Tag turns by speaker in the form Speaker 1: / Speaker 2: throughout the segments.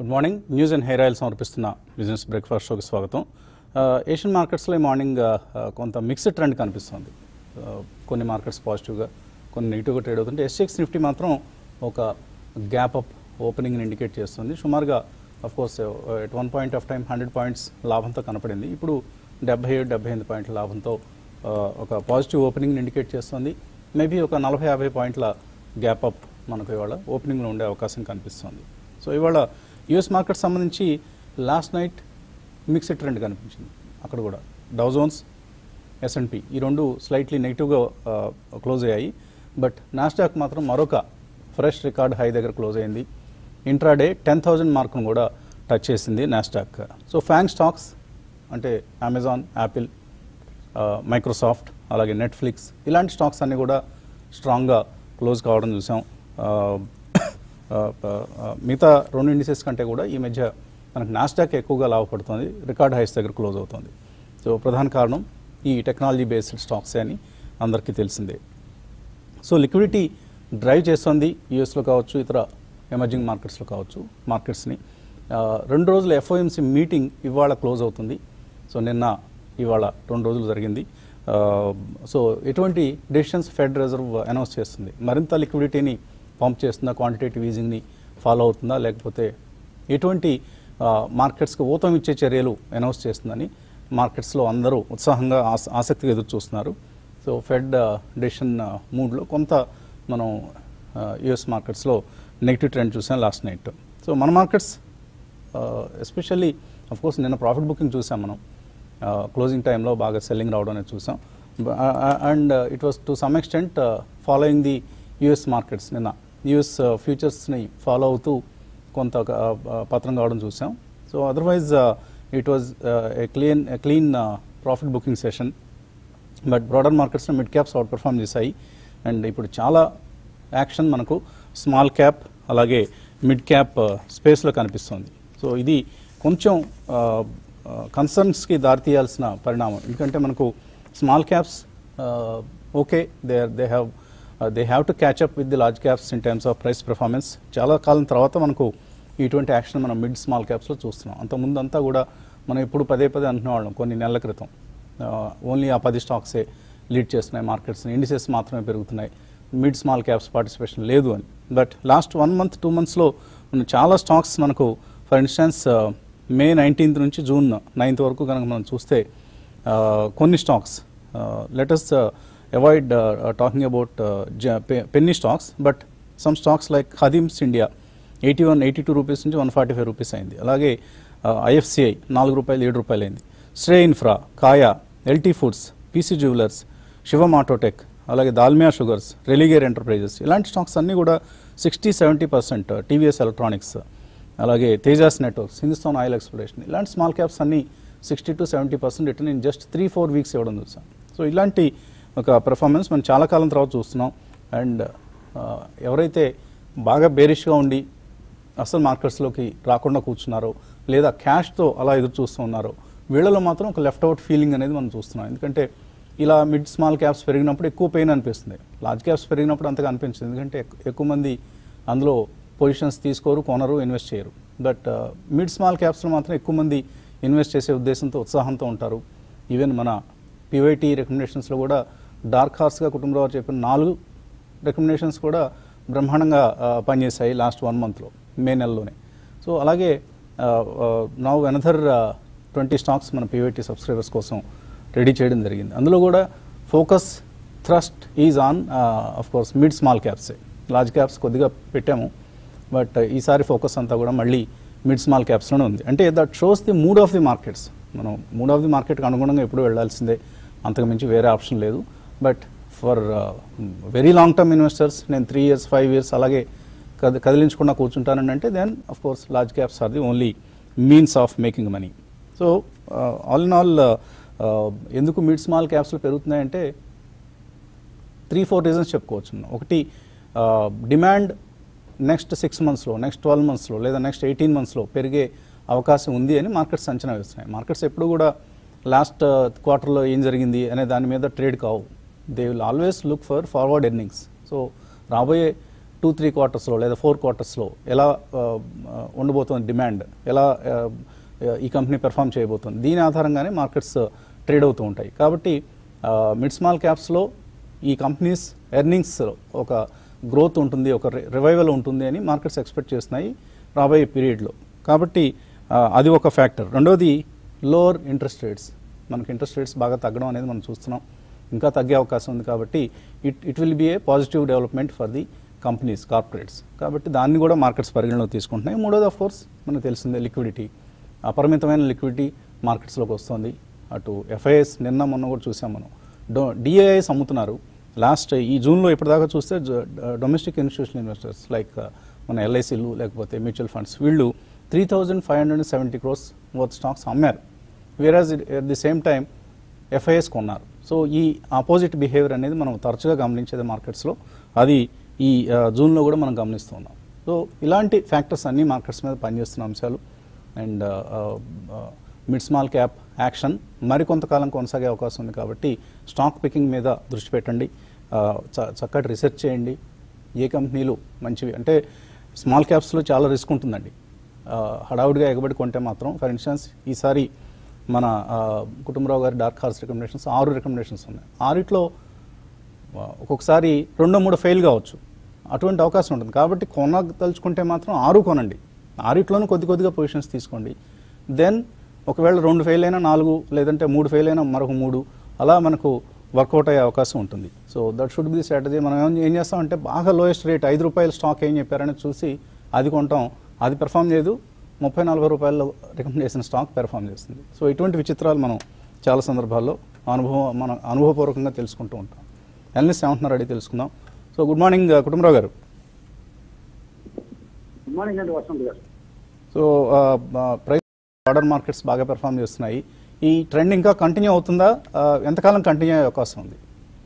Speaker 1: Good morning news and hair oil సమర్పిస్తున్న business breakfast షోకి స్వాగతం ఆ, ఏషియన్ మార్కెట్స్లో ఈ మార్నింగ్ ఆ, కొంత మిక్స్డ్ ట్రెండ్ కనిపిస్తుంది ఆ, కొన్ని మార్కెట్స్ పాజిటివ్గా కొన్ని నెగిటివ్గా ట్రేడ్ అవుతుంటే ఎస్ఎక్స్ నిఫ్టీ మాత్రం ఒక గ్యాప్ అప్ ఓపెనింగ్ని ఇండికేట్ చేస్తుంది సుమారుగా of course at one point of time hundred points లాభంతో కనపడింది ఇప్పుడు డెబ్బై ఏడు డెబ్బై ఎనిమిది పాయింట్ల లాభంతో ఆ, ఒక పాజిటివ్ ఓపెనింగ్ని ఇండికేట్ చేస్తుంది మేబీ ఒక నలభై యాభై పాయింట్ల గ్యాప్ అప్ మనకు ఇవాళ ఓపెనింగ్లో ఉండే అవకాశం కనిపిస్తుంది సో ఇవాళ యుఎస్ మార్కెట్ సంబంధించి లాస్ట్ నైట్ మిక్స్డ్ ట్రెండ్ కనిపించింది అక్కడ కూడా డౌజోన్స్ ఎస్ఎన్పి ఈ రెండు స్లైట్లీ నెగిటివ్గా క్లోజ్ అయ్యాయి బట్ నాస్డాక్ మాత్రం మరొక ఫ్రెష్ రికార్డ్ హై దగ్గర క్లోజ్ అయింది ఇంట్రాడే టెన్ థౌజండ్ మార్క్ను కూడా టచ్ చేసింది నాస్డాక్ సో ఫ్యాంగ్ స్టాక్స్ అంటే అమెజాన్ యాపిల్ మైక్రోసాఫ్ట్ అలాగే నెట్ఫ్లిక్స్ ఇలాంటి స్టాక్స్ అన్నీ కూడా స్ట్రాంగ్గా క్లోజ్ కావడం చూసాం ఆ, ఆ, ఆ, మిగతా రెండు ఇండిసెస్ కంటే కూడా ఈ మధ్య మనకు నాస్డాక్ ఎక్కువగా లాభపడుతుంది రికార్డ్ హైస్ దగ్గర క్లోజ్ అవుతుంది సో ప్రధాన కారణం ఈ టెక్నాలజీ బేస్డ్ స్టాక్స్ అని అందరికీ తెలిసిందే సో లిక్విడిటీ డ్రైవ్ చేస్తుంది యూఎస్లో కావచ్చు ఇతర ఎమర్జింగ్ మార్కెట్స్లో కావచ్చు మార్కెట్స్ని ఆ, రెండు రోజుల ఎఫ్ఓఎంసీ మీటింగ్ ఇవాళ క్లోజ్ అవుతుంది సో నిన్న ఇవాళ రెండు రోజులు జరిగింది ఆ, సో ఎటువంటి డెసిషన్స్ ఫెడ్ రిజర్వ్ అనౌన్స్ చేస్తుంది మరింత లిక్విడిటీని పంప్ చేస్తుందా క్వాంటిటేటివ్ ఈజింగ్ని ఫాలో అవుతుందా లేకపోతే ఎటువంటి ఆ, మార్కెట్స్కి ఊతం ఇచ్చే చర్యలు అనౌన్స్ చేస్తుందని మార్కెట్స్లో అందరూ ఉత్సాహంగా ఆస- ఆసక్తిగా ఎదురు చూస్తున్నారు సో ఫెడ్ డెసిషన్ మూడ్లో కొంత మనం యుఎస్ మార్కెట్స్లో నెగిటివ్ ట్రెండ్ చూసాం లాస్ట్ నైట్ సో మన మార్కెట్స్ ఎస్పెషల్లీ అఫ్ కోర్స్ నిన్న ప్రాఫిట్ బుకింగ్ చూసాం మనం క్లోజింగ్ టైంలో బాగా సెల్లింగ్ రావడం అనేది చూసాం and it was to some extent following the US markets నిన్న యుఎస్ ఫ్యూచర్స్ని ఫాలో అవుతూ కొంత uh, uh, పత్రం కావడం చూసాం so otherwise it was a clean clean profit booking session but broader మార్కెట్స్లో మిడ్ క్యాప్స్ అవుట్ పెర్ఫామ్ చేశాయి అండ్ ఇప్పుడు చాలా యాక్షన్ మనకు స్మాల్ క్యాప్ అలాగే మిడ్ క్యాప్ స్పేస్లో కనిపిస్తుంది సో ఇది కొంచెం కన్సర్న్స్కి దారితీయాల్సిన పరిణామం ఎందుకంటే మనకు small caps okay they they have they have to catch up with the large caps in terms of price performance చాలా కాలం తర్వాత మనకు ఇటువంటి యాక్షన్ మనం మిడ్ స్మాల్ క్యాప్స్లో చూస్తున్నాం అంతకుముందు అంతా కూడా మనం ఇప్పుడు పదే పదే అంటున్నవాళ్ళం కొన్ని నెలల క్రితం ఓన్లీ ఆ పది స్టాక్సే లీడ్ చేస్తున్నాయి మార్కెట్స్ని ఇండిసెస్ మాత్రమే పెరుగుతున్నాయి మిడ్ స్మాల్ క్యాప్స్ పార్టిసిపేషన్ లేదు అని but last one month two మంత్స్లో ఉన్న చాలా స్టాక్స్ మనకు ఫర్ ఇన్స్టెన్స్ మే నైన్టీన్త్ నుంచి జూన్ నైన్త్ వరకు కనుక మనం చూస్తే ఆ, కొన్ని stocks let us avoid talking about penny stocks but some stocks like హదీమ్స్ India eighty one eighty two rupees నుంచి వన్ ఫార్టీ ఫైవ్ రూపీస్ అయింది అలాగే ఐఎఫ్సిఐ నాలుగు రూపాయలు ఏడు రూపాయలు అయింది Shree infra Kaya LT foods PC jewellers Shivam autotech అలాగే దాల్మియా షుగర్స్ రెలిగేర్ ఎంటర్ప్రైజెస్ ఇలాంటి స్టాక్స్ అన్నీ కూడా sixty seventy percent TVS electronics అలాగే Tejas networks Hindustan oil exploration ఇలాంటి స్మాల్ క్యాప్స్ అన్ని sixty to seventy percent return in just three four weeks ఇవ్వడం చూసాం సో ఇలాంటి ఒక పెర్ఫార్మెన్స్ మనం చాలా కాలం తర్వాత చూస్తున్నాం అండ్ ఎవరైతే బాగా బేరిష్గా ఉండి అసలు మార్కెట్స్లోకి రాకుండా కూర్చున్నారో లేదా క్యాష్తో అలా ఎదురు చూస్తూ ఉన్నారో వీళ్ళలో మాత్రం ఒక లెఫ్ట్ అవుట్ ఫీలింగ్ అనేది మనం చూస్తున్నాం ఎందుకంటే ఇలా మిడ్ స్మాల్ క్యాప్స్ పెరిగినప్పుడు ఎక్కువ పెయిన్ అనిపిస్తుంది లార్జ్ క్యాప్స్ పెరిగినప్పుడు అంతగా అనిపించింది ఎందుకంటే ఎక్కు- ఎక్కువ మంది అందులో పొజిషన్స్ తీసుకోరు కొనరు ఇన్వెస్ట్ చేయరు బట్ మిడ్ స్మాల్ క్యాప్స్లో మాత్రం ఎక్కువ మంది ఇన్వెస్ట్ చేసే ఉద్దేశంతో ఉత్సాహంతో ఉంటారు ఈవెన్ మన పివైటీ రికమెండేషన్స్లో కూడా డార్క్ హార్స్గా కుటుంబరావు చెప్పిన నాలుగు రికమెండేషన్స్ కూడా బ్రహ్మాండంగా ఆ, పనిచేశాయి లాస్ట్ వన్ మంత్లో మే నెలలోనే సో అలాగే నవ్ అనదర్ ట్వంటీ స్టాక్స్ మన పీవైటీ సబ్స్క్రైబర్స్ కోసం రెడీ చేయడం జరిగింది అందులో కూడా focus thrust is on of course mid small క్యాప్సే లార్జ్ క్యాప్స్ కొద్దిగా పెట్టాము బట్ ఈసారి ఫోకస్ అంతా కూడా మళ్ళీ మిడ్ స్మాల్ క్యాప్స్లోనే ఉంది అంటే that shows the mood of the markets మనం మూడ్ ఆఫ్ ది మార్కెట్కి అనుగుణంగా ఎప్పుడు వెళ్ళాల్సిందే అంతకు మించి వేరే ఆప్షన్ లేదు but for very long term investors నేను త్రీ ఇయర్స్ ఫైవ్ ఇయర్స్ అలాగే కద కదిలించకుండా కూర్చుంటానని అంటే then of course large caps are the only means of making money so all in all ఎందుకు మిడ్ స్మాల్ క్యాప్స్లో పెరుగుతున్నాయంటే త్రీ ఫోర్ రీజన్స్ చెప్పుకోవచ్చు మనం. ఒకటి డిమాండ్ నెక్స్ట్ సిక్స్ మంత్స్లో నెక్స్ట్ ట్వెల్వ్ మంత్స్లో లేదా నెక్స్ట్ ఎయిటీన్ మంత్స్లో పెరిగే అవకాశం ఉంది అని మార్కెట్స్ అంచనా వేస్తున్నాయి మార్కెట్స్ ఎప్పుడు కూడా లాస్ట్ క్వార్టర్లో ఏం జరిగింది అనే దాని మీద ట్రేడ్ కావు they will always look for forward earnings so రాబోయే టూ టూ త్రీ క్వార్టర్స్లో లేదా ఫోర్ క్వార్టర్స్లో ఎలా ఆ, ఆ, ఉండబోతుంది డిమాండ్ ఎలా ఆ, ఈ కంపెనీ పెర్ఫామ్ చేయబోతుంది దీని ఆధారంగానే మార్కెట్స్ ట్రేడ్ అవుతూ ఉంటాయి కాబట్టి మిడ్ స్మాల్ క్యాప్స్లో ఈ కంపెనీస్ ఎర్నింగ్స్ ఒక గ్రోత్ ఉంటుంది ఒక రివైవల్ ఉంటుంది అని మార్కెట్స్ ఎక్స్పెక్ట్ చేస్తున్నాయి రాబోయే పీరియడ్లో కాబట్టి ఆ, అది ఒక ఫ్యాక్టర్ రెండోది లోవర్ ఇంట్రెస్ట్ రేట్స్ మనకి ఇంట్రెస్ట్ రేట్స్ బాగా తగ్గడం అనేది మనం చూస్తున్నాం ఇంకా తగ్గే అవకాశం ఉంది కాబట్టి it it will be a positive development for the companies corporates కాబట్టి దాన్ని కూడా మార్కెట్స్ పరిగణలోకి తీసుకుంటున్నాయి మూడోది ఆఫ్ కోర్స్ మనకు తెలిసిందే లిక్విడిటీ అపరిమితమైన లిక్విడిటీ మార్కెట్స్లోకి వస్తుంది అటు ఎఫ్ఐఎస్ నిన్న మొన్న కూడా చూసాం మనం డొ డిఐఎస్ అమ్ముతున్నారు లాస్ట్ ఈ జూన్లో ఇప్పటిదాకా చూస్తే డొమెస్టిక్ ఇన్స్టిట్యూషనల్ ఇన్వెస్టర్స్ లైక్ మన ఎల్ఐసీలు లేకపోతే మ్యూచువల్ ఫండ్స్ వీళ్ళు three thousand five hundred seventy crores worth stocks అమ్మారు whereas at the same time FIs కొన్నారు సో ఈ ఆపోజిట్ బిహేవియర్ అనేది మనం తరచుగా గమనించేది మార్కెట్స్లో అది ఈ ఆ, జూన్లో కూడా మనం గమనిస్తున్నాం సో ఇలాంటి ఫ్యాక్టర్స్ అన్ని మార్కెట్స్ మీద పనిచేస్తున్న అంశాలు and mid small cap action మరికొంతకాలం కొనసాగే అవకాశం ఉంది కాబట్టి స్టాక్ పికింగ్ మీద దృష్టి పెట్టండి ఆ, చ- చక్కటి రీసెర్చ్ చేయండి ఏ కంపెనీలు మంచివి అంటే స్మాల్ క్యాప్స్లో చాలా రిస్క్ ఉంటుందండి ఆ, హడావుడిగా ఎగబడి కొంటే మాత్రం ఫర్ ఇన్స్టెన్స్ ఈసారి మన ఆ, కుటుంబరావు గారి డార్క్ హార్స్ రికమెండేషన్స్ ఆరు రికమెండేషన్స్ ఉన్నాయి ఆరిట్లో ఆ, ఒక్కొక్కసారి రెండో మూడో ఫెయిల్ కావచ్చు అటువంటి అవకాశం ఉంటుంది కాబట్టి కొనదలుచుకుంటే మాత్రం ఆరు కొనండి ఆరిట్లోనూ కొద్ది కొద్దిగా పొజిషన్స్ తీసుకోండి దెన్ ఒకవేళ రెండు ఫెయిల్ అయినా నాలుగు లేదంటే మూడు ఫెయిల్ అయినా మరొక మూడు అలా మనకు వర్కౌట్ అయ్యే అవకాశం ఉంటుంది so that should be the strategy మనం ఏం- ఏం చేస్తామంటే బాగా లోయెస్ట్ రేట్ ఐదు రూపాయల స్టాక్ ఏం చెప్పారని చూసి అది కొంటాం అది పెర్ఫామ్ చేయదు ముప్పై నలభై రూపాయల్లో రికమెండ్ చేసిన స్టాక్ పెర్ఫామ్ చేస్తుంది సో ఇటువంటి విచిత్రాలు మనం చాలా సందర్భాల్లో అనుభవం మన అనుభవపూర్వకంగా తెలుసుకుంటూ ఉంటాం ఎల్నిస్ ఏమంటున్నారు అడిగి తెలుసుకుందాం so good morning uh, Kutumbarao గారు
Speaker 2: గుడ్ మార్నింగ్ అండి వసంత్ గారు
Speaker 1: సో ప్రైస్ ఆర్డర్ మార్కెట్స్ బాగా పెర్ఫామ్ చేస్తున్నాయి ఈ ట్రెండ్ ఇంకా కంటిన్యూ అవుతుందా Uh, ఎంతకాలం కంటిన్యూ అయ్యే అవకాశం ఉంది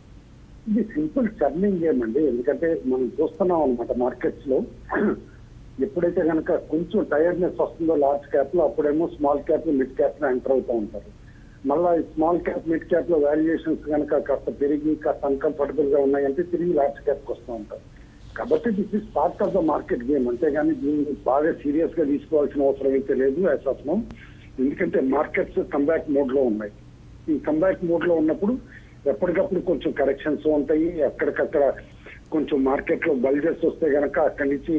Speaker 2: ఇది సింపుల్ టర్నింగ్ గేమ్ అండి ఎందుకంటే మనం చూస్తున్నాం అనమాట మార్కెట్స్ లో ఎప్పుడైతే కనుక కొంచెం టైర్డ్నెస్ వస్తుందో లార్జ్ క్యాప్ లో అప్పుడేమో స్మాల్ క్యాప్ మిడ్ క్యాప్ లో ఎంటర్ అవుతూ ఉంటారు మళ్ళా ఈ స్మాల్ క్యాప్ మిడ్ క్యాప్ లో వాల్యుయేషన్స్ కనుక కాస్త పెరిగి కాస్త అన్కంఫర్టబుల్ గా ఉన్నాయంటే తిరిగి లార్జ్ క్యాప్ కి వస్తూ ఉంటారు కాబట్టి this is part of the market game అంతేగాని దీన్ని బాగా సీరియస్ గా తీసుకోవాల్సిన అవసరం అయితే లేదు యాజ్ ఆఫ్ నో ఎందుకంటే మార్కెట్స్ కంబ్యాక్ మోడ్ లో ఉన్నాయి ఈ కంబ్యాక్ మోడ్ లో ఉన్నప్పుడు ఎప్పటికప్పుడు కొంచెం కరెక్షన్స్ ఉంటాయి ఎక్కడికక్కడ కొంచెం మార్కెట్ లో బల్జెస్ వస్తే గనక అక్కడి నుంచి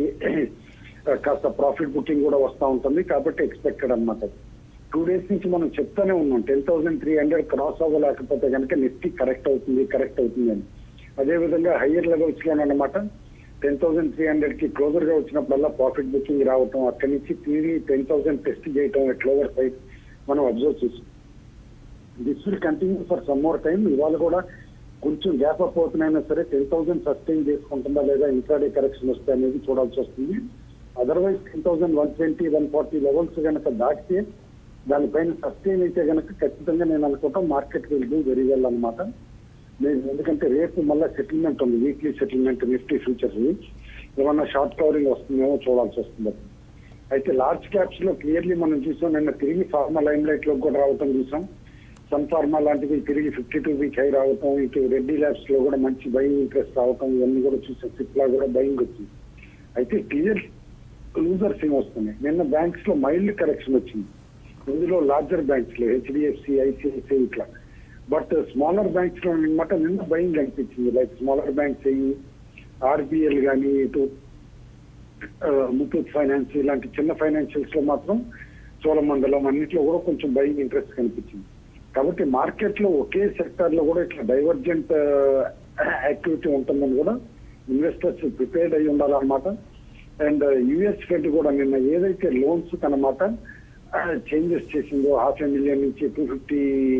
Speaker 2: కాస్త ప్రాఫిట్ బుకింగ్ కూడా వస్తూ ఉంటుంది కాబట్టి ఎక్స్పెక్టెడ్ అన్నమాట టూ డేస్ నుంచి మనం చెప్తానే ఉన్నాం ten thousand three hundred cross అవ్వలేకపోతే కనుక నిఫ్టీ కరెక్ట్ అవుతుంది కరెక్ట్ అవుతుంది అని అదే విధంగా హయ్యర్ లెవెల్స్ లోనమాట టెన్ థౌసండ్ త్రీ హండ్రెడ్ కి క్లోజర్ గా వచ్చినప్పుడల్లా ప్రాఫిట్ బుకింగ్ రావటం అక్కడి నుంచి తిరిగి టెన్ థౌసండ్ టెస్ట్ చేయటం క్లోవర్ సైడ్ మనం అబ్జర్వ్ చేసాం this will continue for some more time ఇవాళ కూడా కొంచెం గ్యాప్ అప్ అవుతున్నాయినా సరే టెన్ థౌసండ్ సస్టైన్ చేసుకుంటుందా లేదా ఇంట్రాడే కరెక్షన్ వస్తే అనేది చూడాల్సి వస్తుంది otherwise ten thousand one twenty one forty levels కనుక దాటితే దానిపైన సస్టైన్ అయితే కనుక ఖచ్చితంగా నేను అనుకుంటాం market will do very well అనమాట నేను ఎందుకంటే రేపు మళ్ళీ సెటిల్మెంట్ ఉంది వీక్లీ సెటిల్మెంట్ నిఫ్టీ ఫ్యూచర్స్ ఏమన్నా షార్ట్ కవరింగ్ వస్తుందేమో చూడాల్సి వస్తుంది అయితే లార్జ్ క్యాప్స్ లో క్లియర్లీ మనం చూసాం నిన్న తిరిగి ఫార్మా లైమ్ లైట్ లో కూడా రావటం చూసాం సన్ ఫార్మా లాంటివి తిరిగి ఫిఫ్టీ టూ వీక్ హై రావటం ఇటు రెడ్డి ల్యాబ్స్ లో కూడా మంచి బయింగ్ ఇంట్రెస్ట్ రావటం ఇవన్నీ కూడా చూసాం సిప్లా కూడా బయింగ్ వచ్చింది అయితే క్లియర్ లూజర్స్ ఏం వస్తున్నాయి నిన్న బ్యాంక్స్ లో మైల్డ్ కరెక్షన్ వచ్చింది ఇందులో లార్జర్ బ్యాంక్స్ లో హెచ్డిఎఫ్సి ఐసిఐసిఐ ఇట్లా బట్ స్మాలర్ బ్యాంక్స్ లో అనమాట నిన్న బయింగ్ అనిపించింది లైక్ స్మాలర్ బ్యాంక్స్ అయ్యి ఆర్బిఎల్ కానీ ఇటు ఆ, ముతూట్ ఫైనాన్స్ ఇలాంటి చిన్న ఫైనాన్షియల్స్ లో మాత్రం చోళమండలం అన్నింటిలో కూడా కొంచెం బయింగ్ ఇంట్రెస్ట్ కనిపించింది కాబట్టి మార్కెట్ లో ఒకే సెక్టర్ లో కూడా ఇట్లా డైవర్జెంట్ యాక్టివిటీ ఉంటుందని కూడా ఇన్వెస్టర్స్ ప్రిపేర్డ్ అయి ఉండాలన్నమాట అండ్ యుఎస్ ఫెడ్ కూడా నిన్న ఏదైతే లోన్స్ కనమాట చేంజెస్ చేసిందో హాఫ్ ఏ మిలియన్ నుంచి టూ ఫిఫ్టీ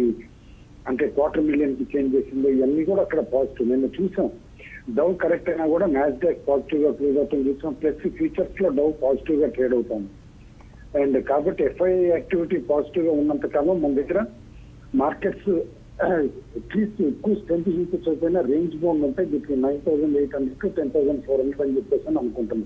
Speaker 2: అంటే క్వార్టర్ మిలియన్ కి చేంజ్ చేసిందో ఇవన్నీ కూడా అక్కడ పాజిటివ్ నిన్న చూసాం డవ్ కరెక్ట్ అయినా కూడా నాస్డాక్ పాజిటివ్ గా క్లోజ్ అవుతాం చూసాం ప్లస్ ఫ్యూచర్స్ లో డవ్ పాజిటివ్ గా ట్రేడ్ అవుతాం అండ్ కాబట్టి ఎఫ్ఐ యాక్టివిటీ పాజిటివ్ గా ఉన్నంత కాలం మన దగ్గర మార్కెట్స్ అట్లీస్ట్ ఎక్కువ స్ట్రెంత్ చూపించకపోయినా రేంజ్ బౌండ్ ఉంటాయి between nine thousand eight hundred to ten thousand four hundred అని చెప్పేసి అని అనుకుంటున్నాం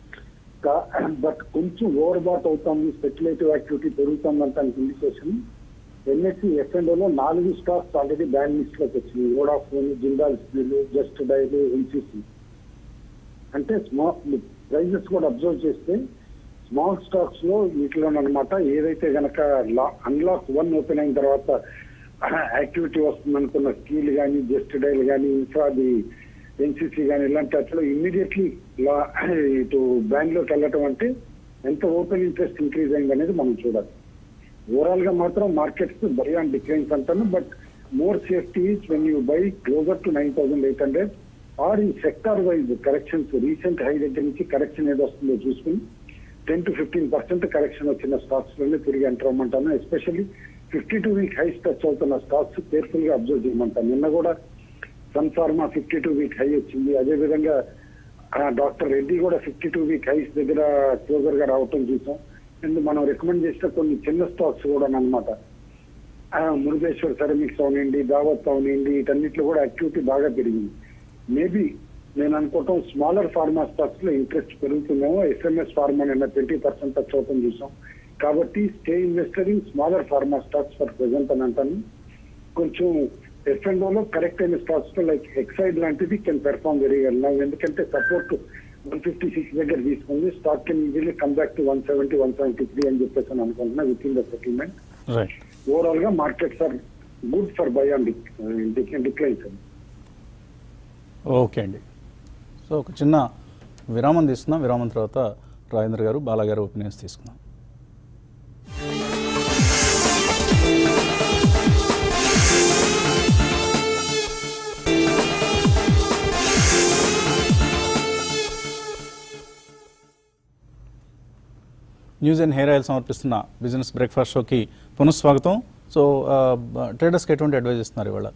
Speaker 2: బట్ కొంచెం ఓవర్ బాట్ అవుతాము స్పెక్యులేటివ్ యాక్టివిటీ పెరుగుతుందంటే ఇండికేషన్ ఎన్ఎస్సి ఎఫ్ఎండ్ఓలో నాలుగు స్టాక్స్ ఆల్రెడీ బ్యాన్ లిస్ట్ లోకి వచ్చింది Vodafone Jindal steel just dial NCC అంటే స్మాల్ ప్రైజెస్ కూడా అబ్జర్వ్ చేస్తే స్మాల్ స్టాక్స్ లో వీటిలో అనమాట ఏదైతే గనక అన్లాక్ వన్ ఓపెన్ అయిన తర్వాత యాక్టివిటీ వస్తుంది అనుకున్న స్కీల్ కానీ జస్ట్ డైల్ కానీ ఇన్ఫ్రాది ఎన్సీసీ కానీ ఇలాంటి వాటిలో ఇమ్మీడియట్లీ ఇటు బ్యాంక్లోకి వెళ్ళటం అంటే ఎంత ఓపెన్ ఇంట్రెస్ట్ ఇంక్రీజ్ అయింది అనేది మనం చూడాలి ఓవరాల్ గా మాత్రం మార్కెట్స్ బై అండ్ డిక్లైన్స్ అంటాను but more safety is when you buy closer to nine thousand eight hundred or ఈ sector wise corrections recent high దగ్గర నుంచి కరెక్షన్ ఏది వస్తుందో చూసుకుని ten to fifteen percent correction వచ్చిన స్టాక్స్ లోనే తిరిగి ఎంటర్ అవ్వమంటాను especially fifty two week highs touch అవుతున్న స్టాక్స్ కేర్ఫుల్ గా అబ్జర్వ్ చేయమంటాను నిన్న కూడా sun pharma fifty two week high వచ్చింది అదే విధంగా డాక్టర్ రెడ్డి కూడా ఫిఫ్టీ టూ వీక్ హైస్ దగ్గర క్లోజర్ గా రావటం చూసాం అండ్ మనం రికమెండ్ చేసిన కొన్ని చిన్న స్టాక్స్ కూడా అనమాట మురుగేశ్వర్ సెరమిక్స్ అవనండి దావత్ అవనండి వీటన్నిటిలో కూడా యాక్టివిటీ బాగా పెరిగింది మేబీ నేను అనుకోవటం స్మాలర్ ఫార్మా స్టాక్స్ లో ఇంట్రెస్ట్ పెరుగుతుందేమో ఎస్ఎంఎస్ ఫార్మా నిన్న ట్వంటీ పర్సెంట్ టచ్ అవుతాం చూసాం కాబట్టి stay investor in smaller pharma stocks for present అని అంటాను కొంచెం ఎఫ్ అండ్ లో కరెక్ట్ అయిన స్టాక్స్ లో లైక్ ఎక్సైడ్ లాంటిది కెన్ పెర్ఫార్మ్ వెరీ వెల్ నా ఎందుకంటే సపోర్ట్ వన్ ఫిఫ్టీ సిక్స్ దగ్గర తీసుకుంది stock can easily come back to one seventy one seventy three అని చెప్పేసి అని అనుకుంటున్నా with in the settlement
Speaker 1: right
Speaker 2: overall గా markets are good for buy and declines
Speaker 1: okay అండి సో ఒక చిన్న విరామం తీసుకుందాం విరామం తర్వాత రాజేంద్ర గారు బాలా గారు ఒపీనియన్స్ తీసుకుందాం న్యూస్ అండ్ హెయిర్ ఆయిల్ సమర్పిస్తున్న బిజినెస్ బ్రేక్ఫాస్ట్ షోకి పునఃస్వాగతం సో ట్రేడర్స్కి ఎటువంటి అడ్వైజ్ ఇస్తున్నారు ఇవాళ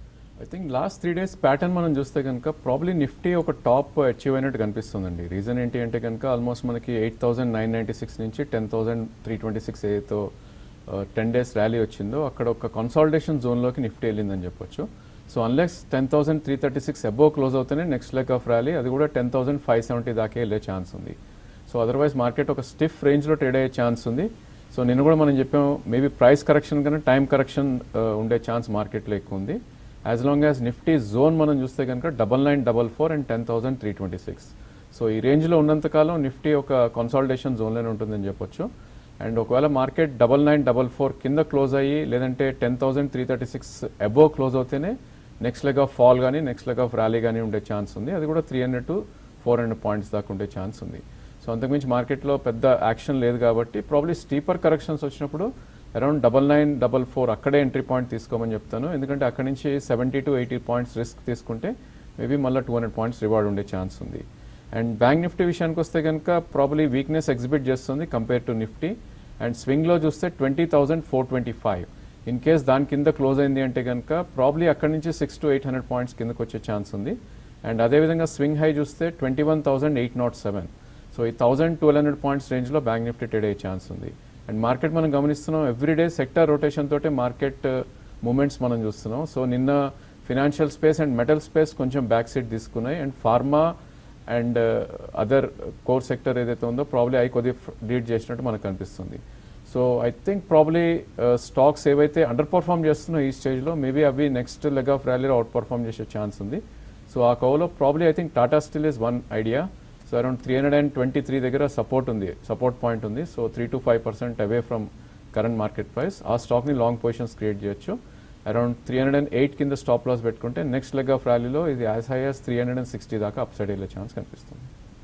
Speaker 3: I think last three days pattern మనం చూస్తే కనుక ప్రాబ్లీ నిఫ్టీ ఒక టాప్ అచీవ్ అయినట్టు కనిపిస్తుందండి రీజన్ ఏంటి అంటే కనుక ఆల్మోస్ట్ మనకి eight thousand nine ninety six నుంచి ten thousand three twenty six ఏదో టెన్ డేస్ ర్యాలీ వచ్చిందో అక్కడ ఒక కన్సాలిడేషన్ జోన్లోకి నిఫ్టీ వెళ్ళిందని చెప్పొచ్చు so unless ten thousand three thirty six above close అవుతేనే నెక్స్ట్ లెగ్ ఆఫ్ ర్యాలీ అది కూడా టెన్ థౌసండ్ ఫైవ్ సెవెంటీ దాకా వెళ్ళే ఛాన్స్ ఉంది సో అదర్వైజ్ మార్కెట్ ఒక స్టిఫ్ రేంజ్లో ట్రేడ్ అయ్యే ఛాన్స్ ఉంది సో నిన్న కూడా మనం చెప్పాం మేబీ ప్రైస్ కరెక్షన్ కన్నా టైం కరెక్షన్ ఉండే ఛాన్స్ మార్కెట్లో ఎక్కువ ఉంది as long as Nifty zone మనం చూస్తే కనుక double nine double four and ten thousand three twenty six so ఈ రేంజ్లో ఉన్నంతకాలం నిఫ్టీ ఒక కన్సాలిడేషన్ జోన్లోనే ఉంటుందని చెప్పొచ్చు అండ్ ఒకవేళ market double nine double four కింద క్లోజ్ అయ్యి లేదంటే ten thousand three thirty six above close అవుతేనే నెక్స్ట్ లెగ్ ఆఫ్ ఫాల్ కానీ నెక్స్ట్ లెగ్ ఆఫ్ ర్యాలీ కానీ ఉండే ఛాన్స్ ఉంది అది కూడా three hundred to four hundred points దాకా ఉండే ఛాన్స్ ఉంది సో అంతకుమించి మార్కెట్లో పెద్ద యాక్షన్ లేదు కాబట్టి ప్రాబ్లీ స్టీపర్ కరెక్షన్స్ వచ్చినప్పుడు around double nine double four అక్కడే ఎంట్రీ పాయింట్ తీసుకోమని చెప్తాను ఎందుకంటే అక్కడి నుంచి seventy to eighty points risk తీసుకుంటే మేబీ మళ్ళీ టూ హండ్రెడ్ పాయింట్స్ రివార్డ్ ఉండే ఛాన్స్ ఉంది అండ్ బ్యాంక్ నిఫ్టీ విషయానికి వస్తే కనుక ప్రాబ్లీ వీక్నెస్ ఎగ్జిబిట్ చేస్తుంది కంపేర్ టు నిఫ్టీ అండ్ స్వింగ్లో చూస్తే twenty thousand four twenty five in case దాని కింద క్లోజ్ అయింది అంటే కనుక ప్రాబ్లీ అక్కడి నుంచి six to eight hundred points కిందకు వచ్చే ఛాన్స్ ఉంది అండ్ అదేవిధంగా స్వింగ్ హై చూస్తే twenty one thousand eight nought seven so ఈ థౌసండ్ ట్వెల్వ్ హండ్రెడ్ పాయింట్స్ రేంజ్లో బ్యాంక్ నిఫ్టీ ట్రేడ్ అయ్యే ఛాన్స్ ఉంది అండ్ మార్కెట్ మనం గమనిస్తున్నాం ఎవ్రీడే సెక్టర్ రొటేషన్ తోటే మార్కెట్ మూమెంట్స్ మనం చూస్తున్నాం సో నిన్న financial space and metal space కొంచెం బ్యాక్ సైడ్ తీసుకున్నాయి and pharma and other core sector ఏదైతే ఉందో ప్రాబ్లీ అవి కొద్దిగా లీడ్ చేసినట్టు మనకు కనిపిస్తుంది so I think probably stocks ఏవైతే అండర్ పర్ఫామ్ చేస్తున్నాయో ఈ స్టేజ్లో మేబీ అవి నెక్స్ట్ లెగ్ ఆఫ్ ర్యాలీలో అవుట్ పర్ఫామ్ చేసే ఛాన్స్ ఉంది సో ఆ కౌలో probably I think Tata still is one idea so around three hundred and twenty three దగ్గర సపోర్ట్ ఉంది సపోర్ట్ పాయింట్ ఉంది so three to five percent away from current market price ఆ స్టాక్ని long positions create చేయొచ్చు around three hundred and eight కింద stop loss పెట్టుకుంటే next leg of ర్యాలీలో ఇది as high as three hundred and sixty దాకా up side వెళ్ళే chance కనిపిస్తుంది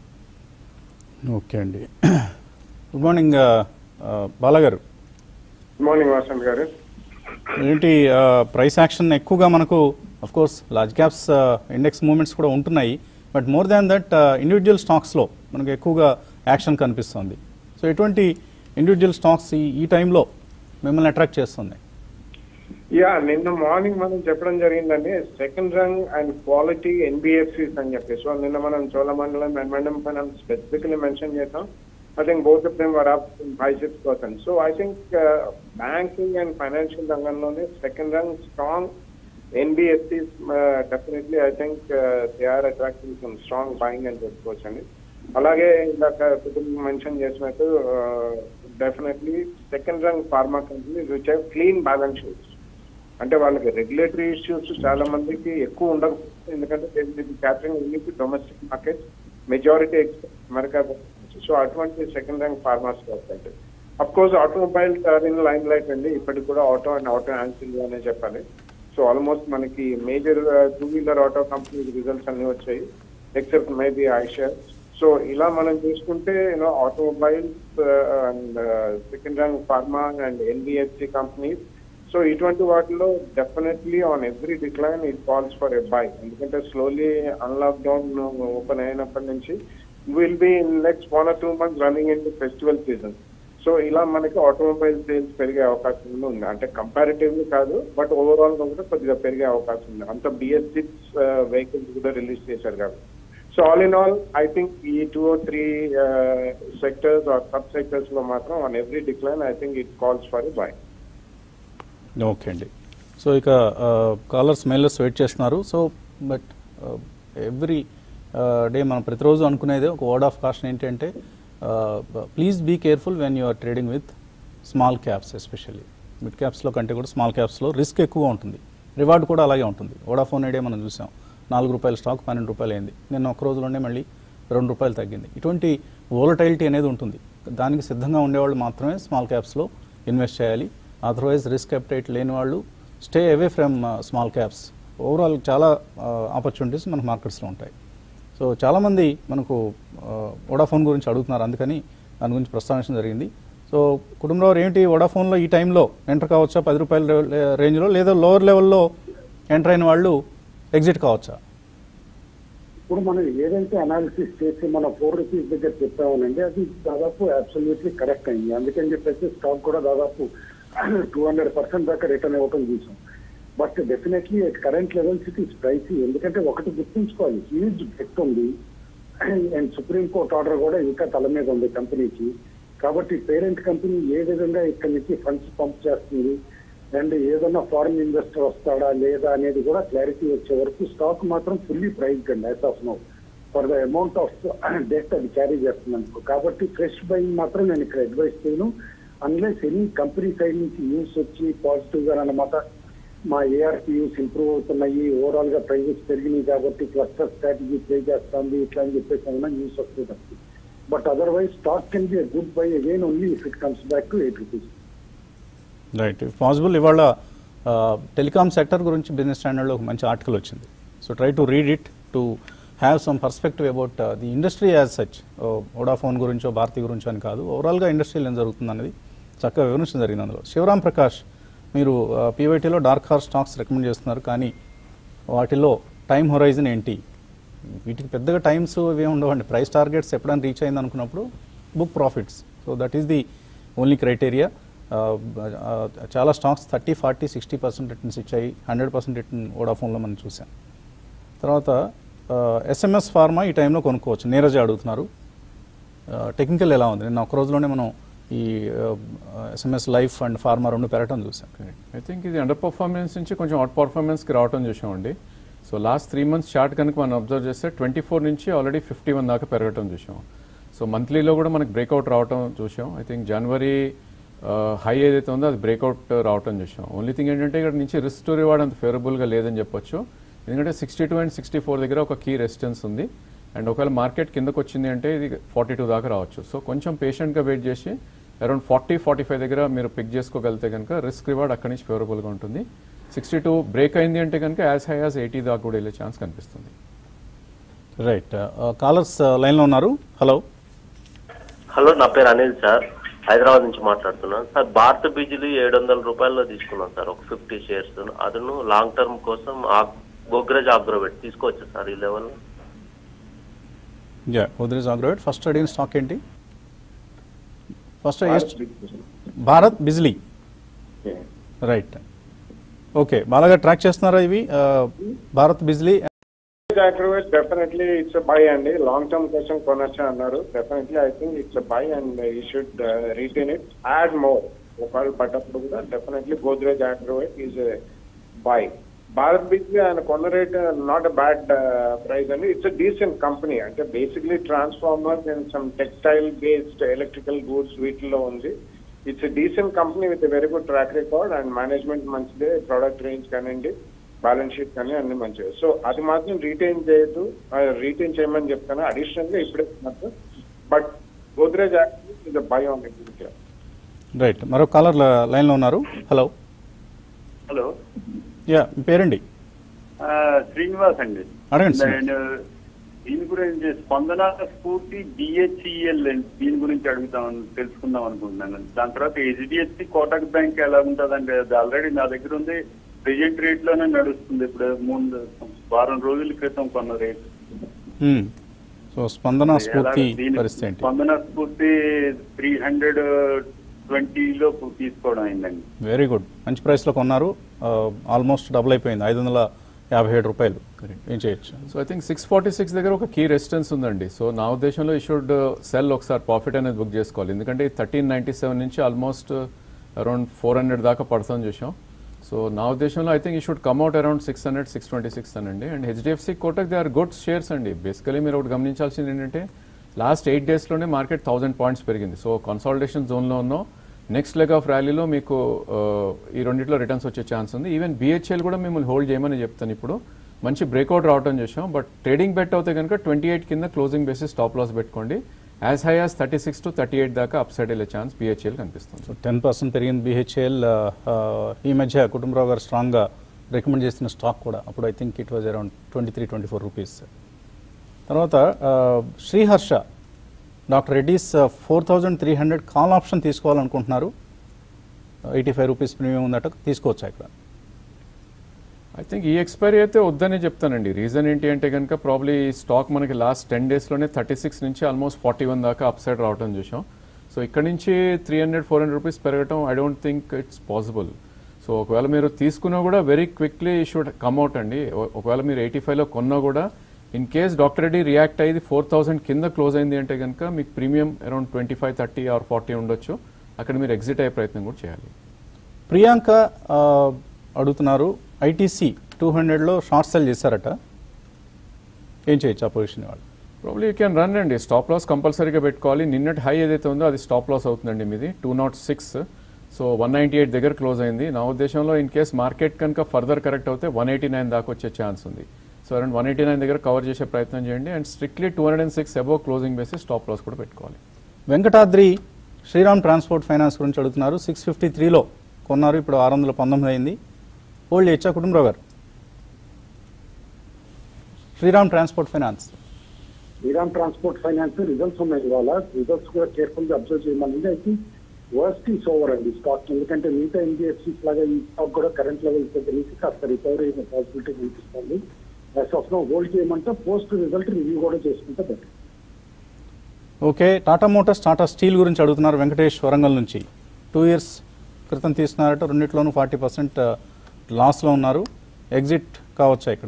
Speaker 1: ఓకే అండి గుడ్ మార్నింగ్ బాలగారు
Speaker 4: గుడ్ మార్నింగ్ వాసంత్ గారు
Speaker 1: ఏంటి ప్రైస్ యాక్షన్ ఎక్కువగా మనకు of course large caps index movements కూడా ఉంటున్నాయి but more than that individual స్టాక్స్లో మనకు ఎక్కువగా యాక్షన్ కనిపిస్తుంది సో ఎటువంటి ఇండివిజువల్ స్టాక్స్ ఈ ఈ టైంలో మిమ్మల్ని అట్రాక్ట్ చేస్తుంది
Speaker 4: యా నిన్న మార్నింగ్ మనం చెప్పడం జరిగిందండి second rung and quality NBFCs అని చెప్పి సో నిన్న మనం Cholamandalam M and M finance specifically mention చేసాం I think both of them were up five six percent so I think banking and financial రంగంలోనే second rung strong NBFCs definitely I think they are attracting some strong buying అని చెప్పుకోవచ్చు అండి అలాగే ఇందాక కుటుంబం mention చేసినట్టు definitely second rung pharma companies which have clean balance sheets అంటే వాళ్ళకి రెగ్యులేటరీ ఇష్యూస్ చాలా మందికి ఎక్కువ ఉండవు ఎందుకంటే catering only domestic market majority America so అటువంటి సెకండ్ ర్యాంక్ ఫార్మర్స్ వస్తాయి of course automobile in limelight అండి ఇప్పటికి కూడా ఆటో అండ్ ఆటో యాన్సిల్ అనే చెప్పాలి సో ఆల్మోస్ట్ మనకి major two wheeler auto company results అన్ని వచ్చాయి ఎక్సెప్ట్ మేబీ ఐషర్ సో ఇలా మనం చూసుకుంటే you know automobiles and second rank pharma and NBFC companies so ఇటువంటి వాటిలో definitely on every decline it calls for a buy ఎందుకంటే slowly unlock down open అయినప్పటి నుంచి will be in next one or two months running in festival season so ఇలా మనకి automobile sales పెరిగే అవకాశం కూడా ఉంది అంటే కంపారిటివ్లీ కాదు బట్ ఓవరాల్ గా కూడా కొద్దిగా పెరిగే అవకాశం ఉంది అంత బిఎస్ సిక్స్ వెహికల్స్ కూడా రిలీజ్ చేశారు కాబట్టి so all in all I think ఈ two or three sectors or sub sectors లో మాత్రం on every decline I think it calls for buy
Speaker 1: okay అండి సో ఇక కాలర్స్ మెయిల్స్ వెయిట్ చేస్తున్నారు so but every day మనం ప్రతిరోజు అనుకునేదే ఒక వర్డ్ ఆఫ్ కాషన్ ఏంటంటే please be careful when you are trading with small caps especially mid క్యాప్స్లో కంటే కూడా స్మాల్ క్యాప్స్లో రిస్క్ ఎక్కువ ఉంటుంది రివార్డ్ కూడా అలాగే ఉంటుంది వోడాఫోన్ ఐడియా మనం చూసాం నాలుగు రూపాయల స్టాక్ పన్నెండు రూపాయలు అయింది నిన్న ఒక రోజులోనే మళ్ళీ రెండు రూపాయలు తగ్గింది ఇటువంటి వోలటైలిటీ అనేది ఉంటుంది దానికి సిద్ధంగా ఉండేవాళ్ళు మాత్రమే స్మాల్ క్యాప్స్లో ఇన్వెస్ట్ చేయాలి అదర్వైజ్ రిస్క్ అప్టైట్ లేని వాళ్ళు stay away from small caps overall చాలా ఆపర్చునిటీస్ మనకు మార్కెట్స్లో ఉంటాయి సో చాలామంది మనకు వోడాఫోన్ గురించి అడుగుతున్నారు అందుకని దాని గురించి ప్రస్తావించడం జరిగింది సో కుటుంబంలో ఏంటి వోడాఫోన్లో ఈ టైంలో ఎంటర్ కావచ్చా పది రూపాయల రే- రేంజ్లో లేదా లోవర్ లెవెల్లో ఎంటర్ అయిన వాళ్ళు ఎగ్జిట్ కావచ్చా
Speaker 2: ఇప్పుడు మనం ఏదైతే అనాలిసిస్ చేసి మన ఫోర్ రూపీస్ దగ్గర చెప్పామనండి అది దాదాపు అబ్సల్యూట్లీ కరెక్ట్ అయింది అందుకని చెప్పేసి స్టాక్ కూడా దాదాపు టూ హండ్రెడ్ పర్సెంట్ దాకా రిటర్న్ ఇవ్వటం చూసాం but definitely at current levels it is pricey ఎందుకంటే ఒకటి గుర్తుంచుకోవాలి హ్యూజ్ బెట్ ఉంది అండ్ సుప్రీం కోర్ట్ ఆర్డర్ కూడా ఇంకా తల మీద ఉంది కంపెనీకి కాబట్టి పేరెంట్ కంపెనీ ఏ విధంగా ఇక్కడి నుంచి ఫండ్స్ పంప్ చేస్తుంది అండ్ ఏదన్నా ఫారిన్ ఇన్వెస్టర్ వస్తాడా లేదా అనేది కూడా క్లారిటీ వచ్చే వరకు స్టాక్ మాత్రం ఫుల్లీ ప్రైస్ అండి as of now for the amount of debt అది క్యారీ చేస్తుంది అనుకో కాబట్టి ఫ్రెష్ బయింగ్ మాత్రం నేను ఇక్కడ అడ్వైస్ చేయను అన్లెస్ ఎనీ కంపెనీ సైడ్ నుంచి న్యూస్ వచ్చి పాజిటివ్ గా అన్నమాట మా ఏఆర్పియూస్ ఇంప్రూవ్ అవుతున్నాయి ఓవరాల్ గా ప్రైజెస్ పెరిగినాయి కాబట్టి క్లస్టర్ స్ట్రాటజీ ప్లే చేస్తుంది ఇట్లా అని చెప్పేసి ఏమైనా న్యూస్ వస్తుంది తప్పి but otherwise stock can be good buy again only if it comes back to eight rupees
Speaker 1: right if possible ఇవాళ టెలికామ్ సెక్టర్ గురించి బిజినెస్ స్టాండర్డ్లో ఒక మంచి ఆర్టికల్ వచ్చింది so try to read it to have some perspective about the industry as such Vodafone గురించో భారతి గురించో అని కాదు ఓవరాల్గా ఇండస్ట్రీలో ఏం జరుగుతుంది అనేది చక్కగా వివరించడం జరిగింది అందులో శివరాం ప్రకాష్ మీరు పీవైటీలో డార్క్ హార్ స్టాక్స్ రికమెండ్ చేస్తున్నారు కానీ వాటిలో టైం హొరైజన్ ఏంటి వీటికి పెద్దగా టైమ్స్ ఇవే ఉండవండి ప్రైస్ టార్గెట్స్ ఎప్పుడైనా రీచ్ అయింది అనుకున్నప్పుడు book profits so that is the only criteria చాలా stocks thirty forty sixty percent returns ఇచ్చాయి హండ్రెడ్ పర్సెంట్ రిటర్న్ వోడాఫోన్లో మనం చూసాం తర్వాత ఎస్ఎంఎస్ ఫార్మా ఈ టైంలో కొనుక్కోవచ్చు నీరజ అడుగుతున్నారు టెక్నికల్ ఎలా ఉంది నిన్న ఒక రోజులోనే మనం ఈ ఎస్ఎంఎస్ లైఫ్ అండ్ ఫార్మా రెండు పెరగటం చూసాం
Speaker 3: ఐ థింక్ ఇది అండర్ పర్ఫార్మెన్స్ నుంచి కొంచెం అవుట్ పర్ఫార్మెన్స్కి రావటం చూసామండి so last three months chart కనుక మనం అబ్జర్వ్ చేస్తే ట్వంటీ ఫోర్ నుంచి ఆల్రెడీ ఫిఫ్టీ వన్ దాకా పెరగటం చూసాం సో మంత్లీలో కూడా మనకి బ్రేక్అవుట్ రావటం చూసాం ఐ థింక్ జనవరి హై ఏదైతే ఉందో అది బ్రేక్అవుట్ రావటం చూసాం ఓన్లీ థింగ్ ఏంటంటే ఇక్కడ నుంచి రిస్క్ టు రివార్డ్ అంత ఫేవరబుల్గా లేదని చెప్పొచ్చు ఎందుకంటే sixty two and sixty four దగ్గర ఒక కీ రెసిస్టెన్స్ ఉంది అండ్ ఒకవేళ మార్కెట్ కిందకు వచ్చింది అంటే ఇది ఫార్టీ టూ దాకా రావచ్చు సో కొంచెం పేషెంట్గా వెయిట్ చేసి అరౌండ్ ఫార్టీ ఫార్టీ ఫైవ్ దగ్గర మీరు పిక్ చేసుకోగలిగితే కనుక రిస్క్ రివార్డ్ అక్కడి నుంచి ఫేవరబుల్గా ఉంటుంది సిక్స్టీ టూ బ్రేక్ అయింది అంటే కనుక యాజ్ హై యాజ్ ఎయిటీ దాకా కూడా వెళ్ళే ఛాన్స్ కనిపిస్తుంది
Speaker 1: రైట్ కాలర్స్ లైన్లో ఉన్నారు హలో
Speaker 5: హలో నా పేరు అనిల్ సార్ హైదరాబాద్ నుంచి మాట్లాడుతున్నాను సార్ భారత బిజిలీ ఏడు వందల రూపాయల్లో తీసుకున్నాను సార్ ఒక ఫిఫ్టీ షేర్స్ అదను లాంగ్ టర్మ్ కోసం గోగ్రేజ్ ఆగ్రోవెట్ తీసుకోవచ్చా సార్ ఈ లెవెల్
Speaker 1: యా గోద్రేజ్ అగ్రోవేట్ ఫస్ట్ అడిగిన స్టాక్ ఏంటి first Bharat Bijlee right okay బాగా ట్రాక్ చేస్తున్నారా ఇవి ఆ, Bharat Bijlee
Speaker 4: Agrovet definitely it's buy అండి లాంగ్ టర్మ్ కోసం కొనొచ్చు అన్నారు definitely I think it's buy and you should retain it add more ఒకవేళ పడ్డప్పుడు కూడా definitely Godrej Agrovet is buy Bharat Bijlee ఆయన కొన్న rate not a bad price అండి ఇట్స్ అ డీసెంట్ కంపెనీ అంటే basically transformers and some textile based electrical goods వీటిలో ఉంది it's decent company with very good track record and management మంచిదే ప్రోడక్ట్ రేంజ్ కానివ్వండి balance sheet కానీ అన్ని మంచిగా so అది మాత్రం రీటైన్ చేయొద్దు రీటైన్ చేయమని చెప్తాను అడిషనల్ గా ఇప్పుడే but Godrej is buy on executive
Speaker 1: right మరో కాలర్ లైన్లో ఉన్నారు హలో
Speaker 6: హలో
Speaker 1: యా మీ పేరండి
Speaker 6: ఆ, శ్రీనివాస్ అండి
Speaker 1: అడగండి శ్రీనివాస్.
Speaker 6: నేను దీని గురించి స్పందన స్ఫూర్తి బిహెచ్ఈఎల్ దీని గురించి అడుగుతాం తెలుసుకుందాం అనుకుంటున్నాను దాని తర్వాత హెచ్డిఎఫ్సి కోటక్ బ్యాంక్ ఎలా ఉంటుందండి అది ఆల్రెడీ నా దగ్గర ఉంది ప్రెజెంట్ రేట్ లోనే నడుస్తుంది ఇప్పుడు మూడు వారం రోజుల క్రితం కొన్న రేట్
Speaker 1: మ్మ్. సో స్పందన స్ఫూర్తి
Speaker 6: ఎలా- దీని
Speaker 1: పరిస్థితి ఏంటి
Speaker 6: స్పందన స్ఫూర్తి త్రీ హండ్రెడ్ ట్వంటీలో తీసుకోవడం అయిందండి
Speaker 1: వెరీ గుడ్ మంచి ప్రైస్లో కొన్నారు ఆల్మోస్ట్ డబుల్ అయిపోయింది ఐదు వందల యాభై ఏడు రూపాయలు ఏం చేయొచ్చు
Speaker 3: so I think six forty six దగ్గర ఒక కీ రెసిస్టెన్స్ ఉందండి సో నా ఉద్దేశంలో ఈ షుడ్ సెల్ ఒకసారి ప్రాఫిట్ అనేది బుక్ చేసుకోవాలి ఎందుకంటే థర్టీన్ నైంటీ సెవెన్ నుంచి ఆల్మోస్ట్ అరౌండ్ ఫోర్ హండ్రెడ్ దాకా పడుతుంది చూసాం సో నా ఉద్దేశంలో I think he should come at around six hundred six twenty six అండి and HDFC Kotak they are good shares అండి బేసికలీ మీరు ఒకటి గమనించాల్సింది ఏంటంటే లాస్ట్ ఎయిట్ డేస్లోనే మార్కెట్ థౌసండ్ పాయింట్స్ పెరిగింది సో కన్సాలిడేషన్ జోన్లో ఉన్నాం నెక్స్ట్ లెగ్ ఆఫ్ ర్యాలీలో మీకు ఆ, ఈ రెండిట్లో రిటర్న్స్ వచ్చే ఛాన్స్ ఉంది ఈవెన్ బిహెచ్ఎల్ కూడా మిమ్మల్ని హోల్డ్ చేయమని చెప్తాను ఇప్పుడు మంచి బ్రేక్అవుట్ రావడం చేసాం బట్ ట్రేడింగ్ బెట్ అవుతే కనుక ట్వంటీ ఎయిట్ కింద క్లోజింగ్ బేసిస్ స్టాప్ లాస్ పెట్టుకోండి as high as thirty six to thirty eight దాకా అప్ సైడ్ వెళ్ళే ఛాన్స్ బిహెచ్ఎల్ కనిపిస్తుంది
Speaker 1: సో టెన్ పర్సెంట్ పెరిగింది బిహెచ్ఎల్ ఈ మధ్య కుటుంబరావు గారు స్ట్రాంగ్గా రికమెండ్ చేసిన స్టాక్ కూడా అప్పుడు I think it was around twenty three twenty four rupees తర్వాత ఆ, Sriharsha doctor Reddy's four thousand three hundred call option తీసుకోవాలనుకుంటున్నారు ఎయిటీ ఫైవ్ రూపీస్ ప్రీమియం ఉందట తీసుకోవచ్చా ఇక్కడ
Speaker 3: ఐ థింక్ ఈ ఎక్స్పైరీ అయితే వద్దనే చెప్తానండి రీజన్ ఏంటి అంటే కనుక ప్రాబ్లీ స్టాక్ మనకి లాస్ట్ టెన్ డేస్లోనే థర్టీ సిక్స్ నుంచి ఆల్మోస్ట్ ఫార్టీ వన్ దాకా అప్ సైడ్ రావడం చూసాం సో ఇక్కడ నుంచి three hundred four hundred rupees పెరగటం I don't think it's possible so ఒకవేళ మీరు తీసుకున్నా కూడా వెరీ క్విక్లీ షుడ్ కమ్అట్ అండి ఒ- ఒకవేళ మీరు ఎయిటీ ఫైవ్లో కొన్నా కూడా in case doctor Reddy react అయ్యి ఫోర్ థౌసండ్ కింద క్లోజ్ అయింది అంటే కనుక మీకు premium around twenty five thirty or forty ఉండొచ్చు అక్కడ మీరు ఎగ్జిట్ అయ్యే ప్రయత్నం కూడా చేయాలి
Speaker 1: ప్రియాంక ఆ, అడుగుతున్నారు ఐటీసీ టూ హండ్రెడ్లో షార్ట్ సెల్ చేశారట ఏం చేయొచ్చు ఆ పొజిషన్ వాళ్ళు
Speaker 3: ప్రాబ్లీ యూ క్యాన్ రన్ అండి స్టాప్ లాస్ కంపల్సరీగా పెట్టుకోవాలి నిన్నటి హై ఏదైతే ఉందో అది స్టాప్ లాస్ అవుతుందండి మీది two nought six so one ninety eight దగ్గర క్లోజ్ అయింది నా ఉద్దేశంలో ఇన్ కేస్ మార్కెట్ కనుక ఫర్దర్ కరెక్ట్ అవుతే వన్ ఎయిటీ నైన్ దాకా వచ్చే ఛాన్స్ ఉంది so around one eighty nine దగ్గర కవర్ చేసే ప్రయత్నం చేయండి and strictly two hundred and six above closing basis stop loss కూడా పెట్టుకోవాలి
Speaker 1: వెంకటాద్రి శ్రీరామ్ ట్రాన్స్పోర్ట్ ఫైనాన్స్ గురించి అడుగుతున్నారు సిక్స్ ఫిఫ్టీ త్రీలో కొన్నారు ఇప్పుడు ఆరు వందల పంతొమ్మిది అయింది హోల్డ్ చేయొచ్చా Kutumbarao garu Shriram Transport Finance
Speaker 2: Shriram Transport Finance results ఉన్నాయి ఇవాళ రిజల్ట్స్ కూడా కేర్ఫుల్ గా అబ్జర్వ్ చేయమని అయితే వర్స్ట్ ఈస్ ఓవర్ అండి స్టాక్ ఎందుకంటే మిగతా ఎన్బిఎఫ్సిస్ లాగా ఈ స్టాక్ కూడా కరెంట్ లెవెల్స్ దగ్గర నుంచి కాస్త రికవరీ అయిన పాసిబిలిటీ కనిపిస్తుంది ఆఫ్ నో హోల్డ్ చేయమంటే పోస్ట్ రిజల్ట్ రివ్యూ కూడా చేసుకుంటే better
Speaker 1: okay Tata Motors Tata Steel గురించి అడుగుతున్నారు వెంకటేష్ వరంగల్ నుంచి టూ ఇయర్స్ క్రితం తీసుకున్నారట రెండిట్లోనూ ఫార్టీ పర్సెంట్ లాస్లో ఉన్నారు ఎగ్జిట్ కావచ్చా ఇక్కడ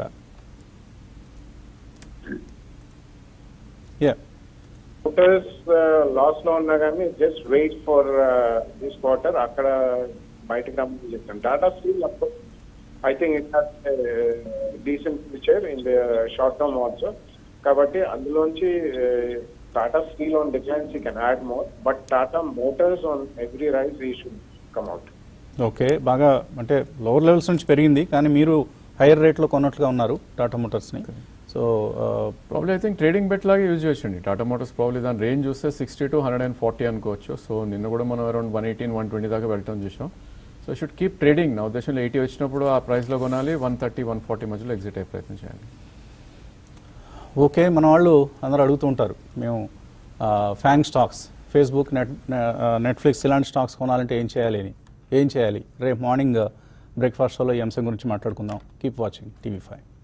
Speaker 1: యా
Speaker 4: మోటార్స్ లాస్ లో ఉన్నా కానీ just wait for this quarter అక్కడ బయటకు రమ్మని చెప్తాను Tata Steel I think it has decent future in the short term also కాబట్టి అందులోంచి Tata Steel on declines you can add more but Tata Motors on every rise he should come out
Speaker 1: okay బాగా అంటే lower levels నుంచి పెరిగింది కానీ మీరు hire రేట్లో కొన్నట్లుగా ఉన్నారు టాటా మోటార్స్ని so
Speaker 3: probably I think trading bet లాగా యూజ్ చేయొచ్చండి టాటా మోటార్స్ ప్రాబ్లీ దాని రేంజ్ చూస్తే sixty to hundred and forty అనుకోవచ్చు సో నిన్న కూడా మనం around one eighteen one twenty దాకా వెళ్ళటం చూసాం సో షుడ్ కీప్ ట్రేడింగ్ నా ఉద్దేశంలో ఎయిటీ వచ్చినప్పుడు ఆ ప్రైస్లో కొనాలి వన్ థర్టీ వన్ ఫార్టీ మధ్యలో ఎగ్జిట్ అయ్యే ప్రయత్నం చేయాలి
Speaker 1: ఓకే మన వాళ్ళు అందరూ అడుగుతూ ఉంటారు మేము FANG stocks Facebook net Netflix ఇలాంటి స్టాక్స్ కొనాలంటే ఏం చేయాలి అని ఏం చేయాలి రేపు మార్నింగ్ బ్రేక్ఫాస్ట్ షోలో ఈ అంశం గురించి మాట్లాడుకుందాం కీప్ వాచింగ్ టీవీ ఫైవ్